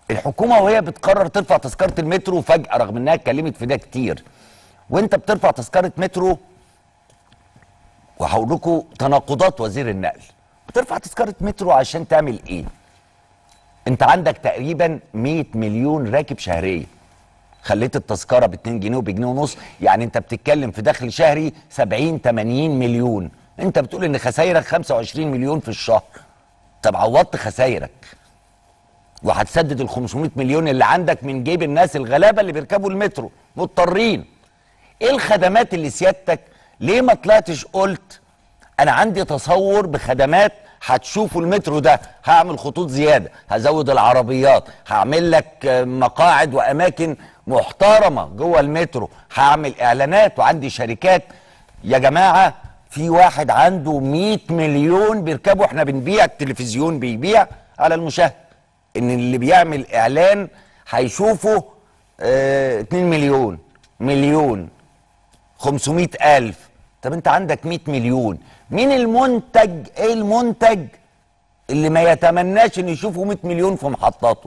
الحكومه وهي بتقرر ترفع تذكره المترو فجاه رغم انها اتكلمت في ده كتير وانت بترفع تذكره مترو وهقول لكم تناقضات وزير النقل بترفع تذكره مترو عشان تعمل ايه انت عندك تقريبا 100 مليون راكب شهريا خليت التذكره ب 2 جنيه وبجنيه ونص يعني انت بتتكلم في دخل شهري 70 80 مليون انت بتقول ان خسايرك 25 مليون في الشهر طب عوضت خسايرك وهتسدد ال 500 مليون اللي عندك من جيب الناس الغلابه اللي بيركبوا المترو مضطرين ايه الخدمات اللي سيادتك ليه ما طلعتش قلت انا عندي تصور بخدمات هتشوفوا المترو ده هعمل خطوط زياده هزود العربيات هعمل لك آه، مقاعد واماكن محترمه جوه المترو هعمل اعلانات وعندي شركات يا جماعه في واحد عنده 100 مليون بيركبوا احنا بنبيع التلفزيون بيبيع على المشاهد ان اللي بيعمل اعلان هيشوفه اه 2 مليون مليون 500 ألف طب انت عندك 100 مليون مين المنتج ايه المنتج اللي ما يتمناش ان يشوفه 100 مليون في محطاته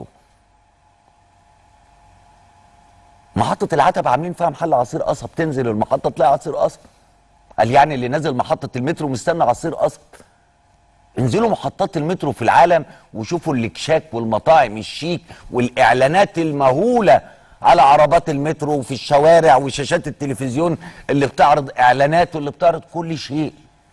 محطة العتبة عاملين فيها محل عصير قصب تنزل المحطة تلاقي عصير قصب قال يعني اللي نازل محطة المترو مستنى عصير قصب انزلوا محطات المترو في العالم وشوفوا الاكشاك والمطاعم الشيك والاعلانات المهوله على عربات المترو وفي الشوارع وشاشات التلفزيون اللي بتعرض اعلانات واللي بتعرض كل شيء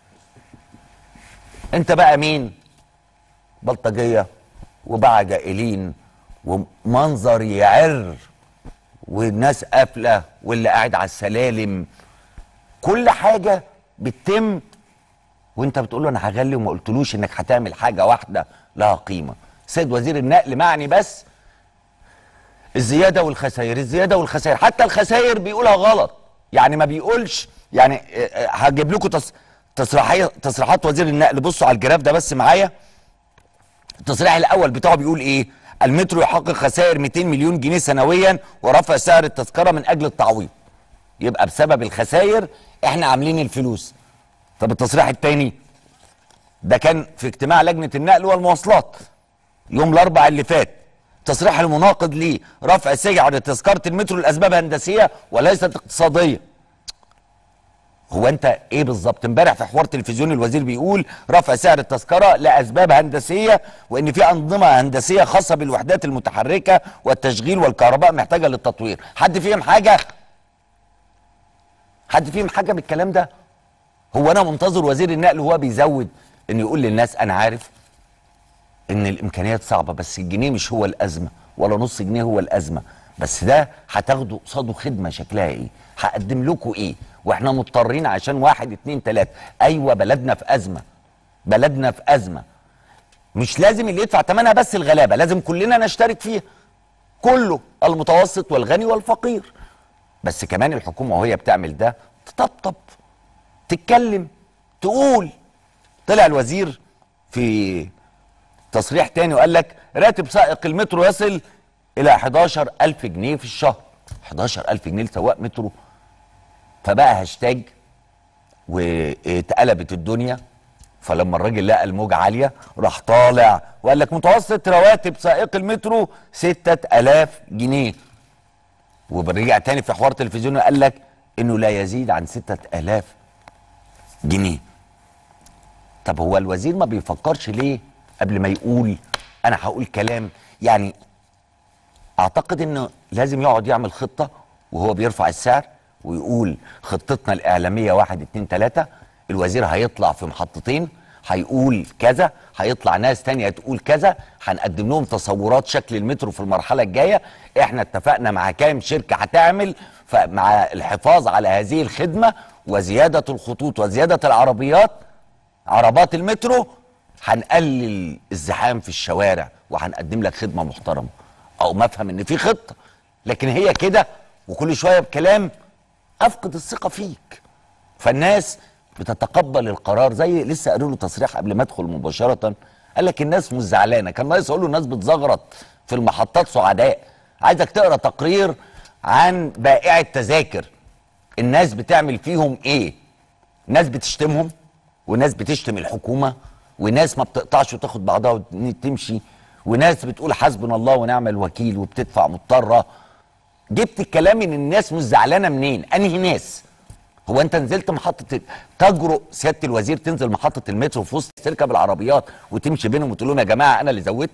انت بقى مين بلطجيه وبقى جائلين ومنظر يعر والناس قافله واللي قاعد على السلالم كل حاجه بتتم وانت بتقول له انا هغلي وما قلتلوش انك هتعمل حاجه واحده لها قيمه سيد وزير النقل معني بس الزياده والخسائر الزياده والخسائر حتى الخسائر بيقولها غلط يعني ما بيقولش يعني اه، اه، هجيب لكم تص... تصريحيه تصريحات وزير النقل بصوا على الجراف ده بس معايا التصريح الاول بتاعه بيقول ايه المترو يحقق خسائر 200 مليون جنيه سنويا ورفع سعر التذكره من اجل التعويض يبقى بسبب الخسائر احنا عاملين الفلوس طب التصريح الثاني ده كان في اجتماع لجنه النقل والمواصلات يوم الاربعاء اللي فات التصريح المناقض ليه رفع سعر تذكره المترو لاسباب هندسيه وليست اقتصاديه هو انت ايه بالظبط امبارح في حوار تلفزيوني الوزير بيقول رفع سعر التذكره لاسباب هندسيه وان في انظمه هندسيه خاصه بالوحدات المتحركه والتشغيل والكهرباء محتاجه للتطوير حد فيهم حاجه حد فيهم حاجه بالكلام ده هو انا منتظر وزير النقل وهو بيزود انه يقول للناس انا عارف ان الامكانيات صعبه بس الجنيه مش هو الازمه ولا نص جنيه هو الازمه بس ده هتاخدوا قصاده خدمه شكلها ايه هقدم لكم ايه واحنا مضطرين عشان واحد اتنين تلاته ايوه بلدنا في ازمه بلدنا في ازمه مش لازم اللي يدفع ثمنها بس الغلابه لازم كلنا نشترك فيها كله المتوسط والغني والفقير بس كمان الحكومه وهي بتعمل ده تطبطب تتكلم تقول طلع الوزير في تصريح تاني وقال لك راتب سائق المترو يصل الى 11000 جنيه في الشهر 11000 جنيه لسواق مترو فبقى هاشتاج واتقلبت الدنيا فلما الراجل لقى الموج عاليه راح طالع وقال لك متوسط رواتب سائق المترو 6000 جنيه ورجع تاني في حوار تلفزيوني قال لك انه لا يزيد عن 6000 جنيه طب هو الوزير ما بيفكرش ليه قبل ما يقول انا هقول كلام يعني اعتقد انه لازم يقعد يعمل خطه وهو بيرفع السعر ويقول خطتنا الاعلاميه واحد اتنين تلاته الوزير هيطلع في محطتين هيقول كذا هيطلع ناس تانية تقول كذا هنقدم لهم تصورات شكل المترو في المرحلة الجاية احنا اتفقنا مع كام شركة هتعمل مع الحفاظ على هذه الخدمة وزيادة الخطوط وزيادة العربيات عربات المترو هنقلل الزحام في الشوارع وهنقدم لك خدمة محترمة او ما افهم ان في خطة لكن هي كده وكل شوية بكلام افقد الثقة فيك فالناس بتتقبل القرار زي لسه قالوا له تصريح قبل ما ادخل مباشره قال لك الناس مش زعلانه كان ناقص اقول له الناس بتزغرط في المحطات سعداء عايزك تقرا تقرير عن بائع التذاكر الناس بتعمل فيهم ايه ناس بتشتمهم وناس بتشتم الحكومه وناس ما بتقطعش وتاخد بعضها وتمشي وناس بتقول حسبنا الله ونعم الوكيل وبتدفع مضطره جبت الكلام ان الناس مش زعلانه منين انهي ناس هو انت نزلت محطه تجرؤ سياده الوزير تنزل محطه المترو في وسط تركب العربيات وتمشي بينهم وتقول لهم يا جماعه انا اللي زودت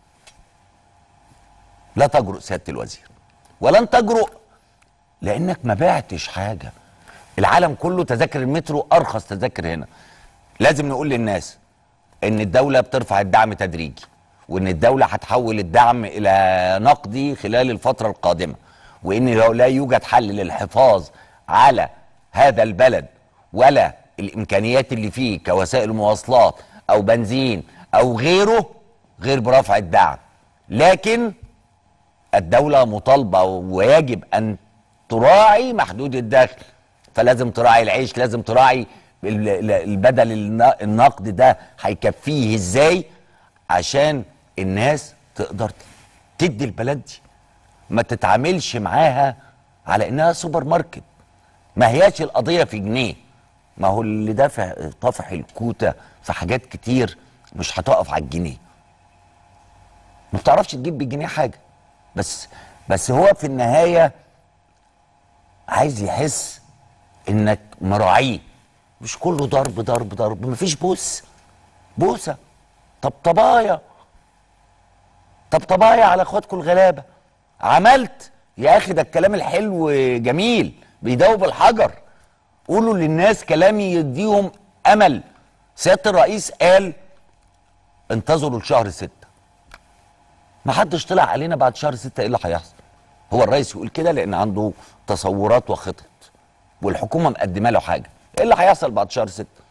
لا تجرؤ سياده الوزير ولن تجرؤ لانك ما بعتش حاجه العالم كله تذاكر المترو ارخص تذاكر هنا لازم نقول للناس ان الدوله بترفع الدعم تدريجي وان الدوله هتحول الدعم الى نقدي خلال الفتره القادمه وان لو لا يوجد حل للحفاظ على هذا البلد ولا الامكانيات اللي فيه كوسائل مواصلات او بنزين او غيره غير برفع الدعم لكن الدولة مطالبة ويجب أن تراعي محدود الدخل فلازم تراعي العيش لازم تراعي ال- ال- البدل الن- النقد ده هيكفيه ازاي عشان الناس تقدر تدي البلد دي ما تتعاملش معاها على انها سوبر ماركت ما هياش القضية في جنيه ما هو اللي دافع طافح الكوتة في حاجات كتير مش هتقف على الجنيه ما بتعرفش تجيب بالجنيه حاجه بس بس هو في النهايه عايز يحس انك مراعيه مش كله ضرب ضرب ضرب مفيش بوس بوسه طبطبايه طبطبايه على اخواتكم الغلابه عملت يا اخي ده الكلام الحلو جميل بيدوب الحجر قولوا للناس كلام يديهم امل سياده الرئيس قال انتظروا لشهر ستة ما حدش طلع علينا بعد شهر ستة ايه اللي هيحصل هو الرئيس يقول كده لان عنده تصورات وخطط والحكومه مقدمه له حاجه ايه اللي هيحصل بعد شهر ستة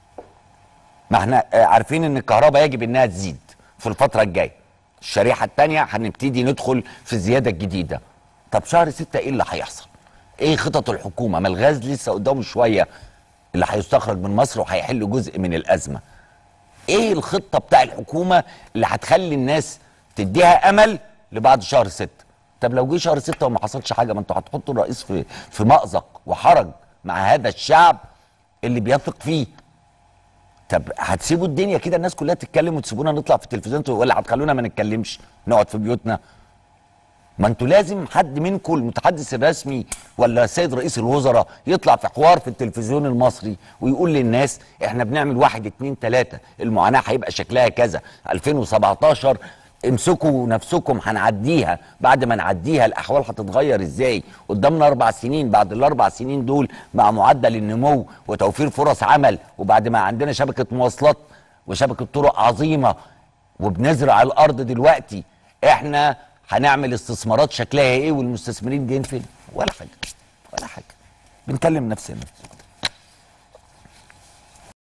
ما احنا آه، عارفين ان الكهرباء يجب انها تزيد في الفتره الجايه الشريحه الثانيه هنبتدي ندخل في الزياده الجديده طب شهر ستة ايه اللي هيحصل ايه خطط الحكومه ما الغاز لسه قدامه شويه اللي هيستخرج من مصر وهيحل جزء من الازمه ايه الخطه بتاع الحكومه اللي هتخلي الناس تديها امل لبعد شهر ستة طب لو جه شهر ستة وما حصلش حاجه ما انتوا هتحطوا الرئيس في في مأزق وحرج مع هذا الشعب اللي بيثق فيه طب هتسيبوا الدنيا كده الناس كلها تتكلم وتسيبونا نطلع في التلفزيون ولا هتخلونا ما نتكلمش نقعد في بيوتنا ما انتوا لازم حد منكم المتحدث الرسمي ولا السيد رئيس الوزراء يطلع في حوار في التلفزيون المصري ويقول للناس احنا بنعمل واحد اتنين تلاتة المعاناة هيبقى شكلها كذا 2017 امسكوا نفسكم هنعديها بعد ما نعديها الاحوال هتتغير ازاي قدامنا اربع سنين بعد الاربع سنين دول مع معدل النمو وتوفير فرص عمل وبعد ما عندنا شبكة مواصلات وشبكة طرق عظيمة وبنزرع الارض دلوقتي احنا هنعمل استثمارات شكلها ايه والمستثمرين جايين فين ولا حاجه ولا حاجه بنكلم نفسنا